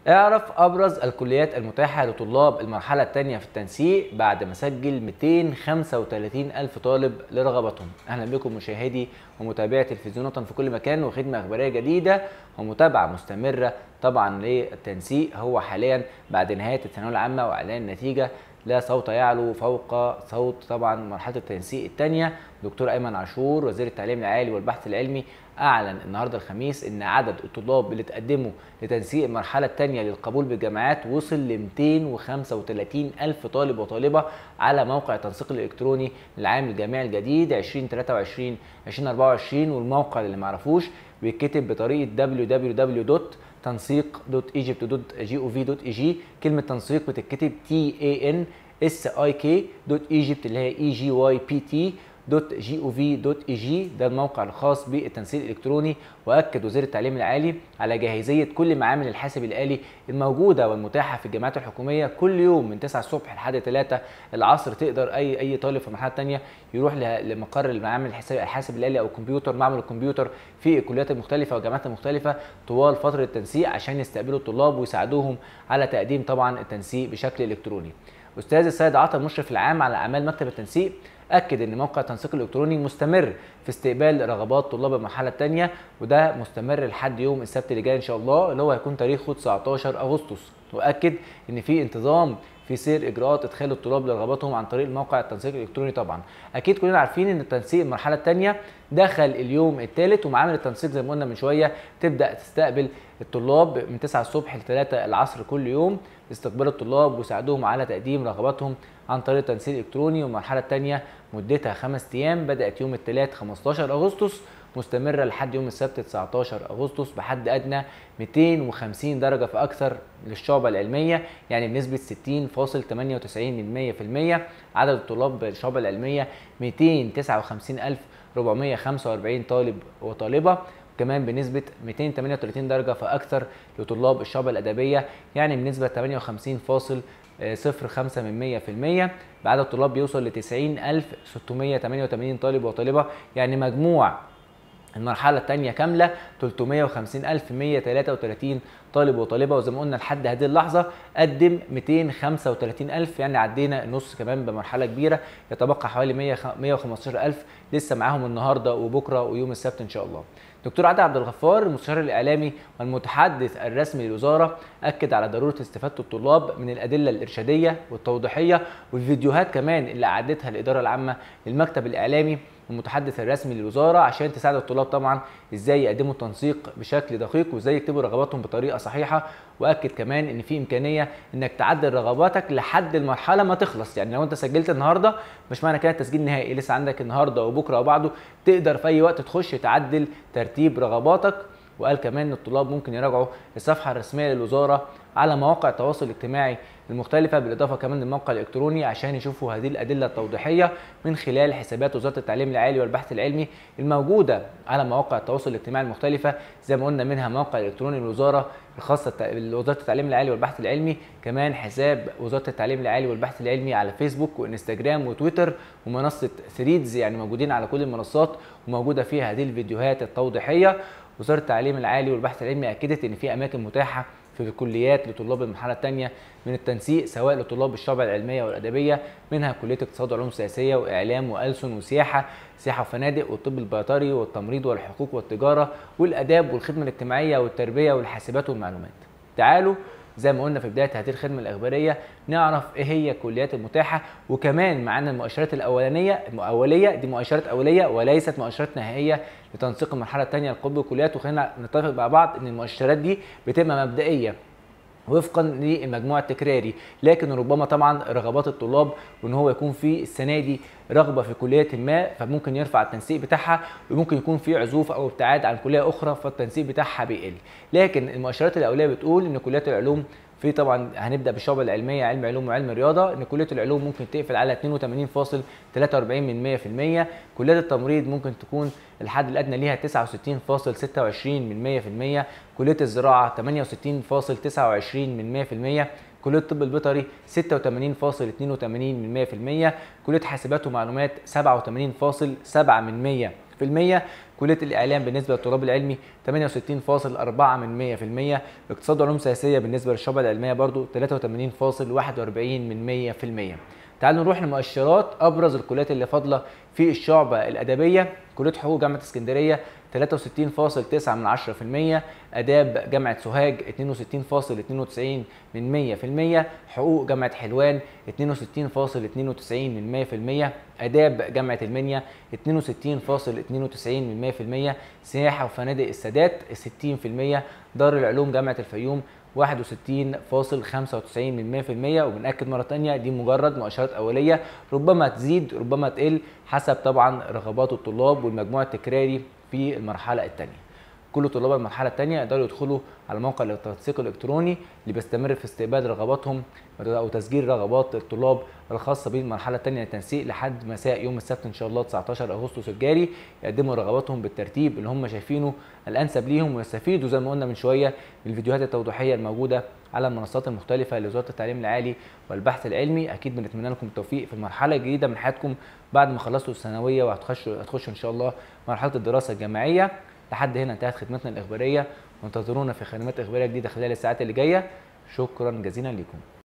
اعرف ابرز الكليات المتاحه لطلاب المرحله الثانيه في التنسيق بعد ما سجل 235 الف طالب لرغبتهم اهلا بكم مشاهدي ومتابعي تلفزيون وطن في كل مكان وخدمه اخباريه جديده ومتابعه مستمره طبعا للتنسيق هو حاليا بعد نهايه الثانويه العامه واعلان النتيجه لا صوت يعلو فوق صوت طبعا مرحله التنسيق الثانيه دكتور ايمن عاشور وزير التعليم العالي والبحث العلمي اعلن النهارده الخميس ان عدد الطلاب اللي تقدموا لتنسيق المرحله الثانيه للقبول بالجامعات وصل ل 235 الف طالب وطالبه على موقع التنسيق الالكتروني للعام الجامعي الجديد 2023 2024 والموقع اللي ما يعرفوش بيتكتب بطريقه www تنسيق.egypt.gov.eg كلمه تنسيق بتتكتب تي اي ان اس اي كي دوت ايجيبت اللي هي اي جي واي بي تي دوت جي او في دوت اي جي ده الموقع الخاص بالتنسيق الالكتروني واكد وزير التعليم العالي على جاهزيه كل معامل الحاسب الالي الموجوده والمتاحه في الجامعات الحكوميه كل يوم من 9 الصبح لحد 3 العصر تقدر اي اي طالب في المرحله الثانيه يروح لمقر المعامل الحساب الحاسب الالي او الكمبيوتر معمل الكمبيوتر في الكليات المختلفه والجامعات المختلفه طوال فتره التنسيق عشان يستقبلوا الطلاب ويساعدوهم على تقديم طبعا التنسيق بشكل الكتروني استاذ السيد عطا المشرف العام على اعمال مكتب التنسيق اكد ان موقع التنسيق الالكتروني مستمر في استقبال رغبات طلاب المرحله الثانيه وده مستمر لحد يوم السبت اللي جاي ان شاء الله اللي هو هيكون تاريخه 19 اغسطس واكد ان في انتظام في سير اجراءات ادخال الطلاب لرغباتهم عن طريق الموقع التنسيق الالكتروني طبعا اكيد كلنا عارفين ان التنسيق المرحله الثانيه دخل اليوم الثالث ومعامل التنسيق زي ما قلنا من شويه تبدا تستقبل الطلاب من 9 الصبح ل 3 العصر كل يوم استقبال الطلاب وساعدوهم على تقديم رغباتهم عن طريق التنسيق الالكتروني والمرحله الثانيه مدتها خمس ايام بدات يوم الثلاث 15 اغسطس مستمره لحد يوم السبت 19 اغسطس بحد ادنى 250 درجه فاكثر للشعبه العلميه يعني بنسبه 60.98% عدد الطلاب بالشعبه العلميه 259445 طالب وطالبه كمان بنسبة 238 درجة فأكثر لطلاب الشعبة الأدبية يعني بنسبة 58.05 من 100% بعدد الطلاب بيوصل ل 90688 طالب وطالبة يعني مجموع المرحلة الثانية كاملة 350133 طالب وطالبة وزي ما قلنا لحد هذه اللحظة قدم 235000 يعني عدينا النص كمان بمرحلة كبيرة يتبقى حوالي 115000 لسه معاهم النهاردة وبكرة ويوم السبت إن شاء الله. دكتور عادل عبد الغفار المستشار الاعلامي والمتحدث الرسمي للوزاره اكد على ضروره استفاده الطلاب من الادله الارشاديه والتوضيحيه والفيديوهات كمان اللي اعدتها الاداره العامه للمكتب الاعلامي المتحدث الرسمي للوزاره عشان تساعد الطلاب طبعا ازاي يقدموا التنسيق بشكل دقيق وازاي يكتبوا رغباتهم بطريقه صحيحه واكد كمان ان في امكانيه انك تعدل رغباتك لحد المرحله ما تخلص يعني لو انت سجلت النهارده مش معنى كده التسجيل نهائي لسه عندك النهارده وبكره وبعده تقدر في اي وقت تخش تعدل ترتيب رغباتك وقال كمان ان الطلاب ممكن يراجعوا الصفحه الرسميه للوزاره على مواقع التواصل الاجتماعي المختلفة بالإضافة كمان للموقع الإلكتروني عشان يشوفوا هذه الأدلة التوضيحية من خلال حسابات وزارة التعليم العالي والبحث العلمي الموجودة على مواقع التواصل الاجتماعي المختلفة زي ما قلنا منها موقع الإلكتروني للوزارة الخاصة بوزارة التعليم العالي والبحث العلمي كمان حساب وزارة التعليم العالي والبحث العلمي على فيسبوك وانستجرام وتويتر ومنصة ثريدز يعني موجودين على كل المنصات وموجودة فيها هذه الفيديوهات التوضيحية وزارة التعليم العالي والبحث العلمي أكدت إن في أماكن متاحة في الكليات لطلاب المرحله الثانيه من التنسيق سواء لطلاب الشعب العلميه والادبيه منها كليه اقتصاد وعلوم سياسيه واعلام والسن وسياحه سياحه وفنادق والطب البيطري والتمريض والحقوق والتجاره والاداب والخدمه الاجتماعيه والتربيه والحاسبات والمعلومات تعالوا زي ما قلنا في بدايه هذه الخدمه الاخباريه نعرف ايه هي الكليات المتاحه وكمان معانا المؤشرات الاولانيه الاوليه دي مؤشرات اوليه وليست مؤشرات نهائيه لتنسيق المرحله الثانيه لقبول الكليات وخلينا نتفق مع بعض ان المؤشرات دي بتبقى مبدئيه وفقا للمجموع التكراري لكن ربما طبعا رغبات الطلاب وان هو يكون في السنه دي رغبه في كليه ما فممكن يرفع التنسيق بتاعها وممكن يكون في عزوف او ابتعاد عن كليه اخرى فالتنسيق بتاعها بيقل لكن المؤشرات الاوليه بتقول ان كليات العلوم في طبعا هنبدا بالشعبه العلميه علم علوم وعلم رياضه ان كليه العلوم ممكن تقفل على 82.43 من 100% كليات التمريض ممكن تكون الحد الادنى ليها 69.26 من 100% كليه الزراعه 68.29 من 100% كليه الطب البيطري 86.82 من 100% كليه حاسبات ومعلومات 87.7 من 100 في المية كليه الاعلام بالنسبه للطلاب العلمي 68.4 من 100% اقتصاد وعلوم سياسيه بالنسبه للشعبه العلميه برضو 83.41 من 100% تعالوا نروح لمؤشرات ابرز الكليات اللي فاضله في الشعبه الادبيه كليه حقوق جامعه اسكندريه 63.9 من 10% اداب جامعه سوهاج 62.92 من 100% حقوق جامعه حلوان 62.92 من 100% اداب جامعه المنيا 62.92 من 100% سياحه وفنادق السادات 60% دار العلوم جامعه الفيوم 61.95 من 100% وبنأكد مرة تانية دي مجرد مؤشرات أولية ربما تزيد ربما تقل حسب طبعا رغبات الطلاب والمجموع التكراري في المرحلة الثانية كل طلاب المرحلة الثانية يقدروا يدخلوا على موقع التنسيق الإلكتروني اللي بيستمر في استقبال رغباتهم أو تسجيل رغبات الطلاب الخاصة بالمرحلة الثانية للتنسيق لحد مساء يوم السبت إن شاء الله 19 أغسطس الجاري يقدموا رغباتهم بالترتيب اللي هم شايفينه الأنسب ليهم ويستفيدوا زي ما قلنا من شوية من الفيديوهات التوضيحية الموجودة على المنصات المختلفة لوزارة التعليم العالي والبحث العلمي أكيد بنتمنى لكم التوفيق في المرحلة الجديدة من حياتكم بعد ما خلصتوا الثانوية وهتخشوا هتخشوا إن شاء الله مرحلة الدراسة الجامعية لحد هنا انتهت خدمتنا الإخبارية وانتظرونا في خدمات إخبارية جديدة خلال الساعات اللي جاية شكرا جزيلا لكم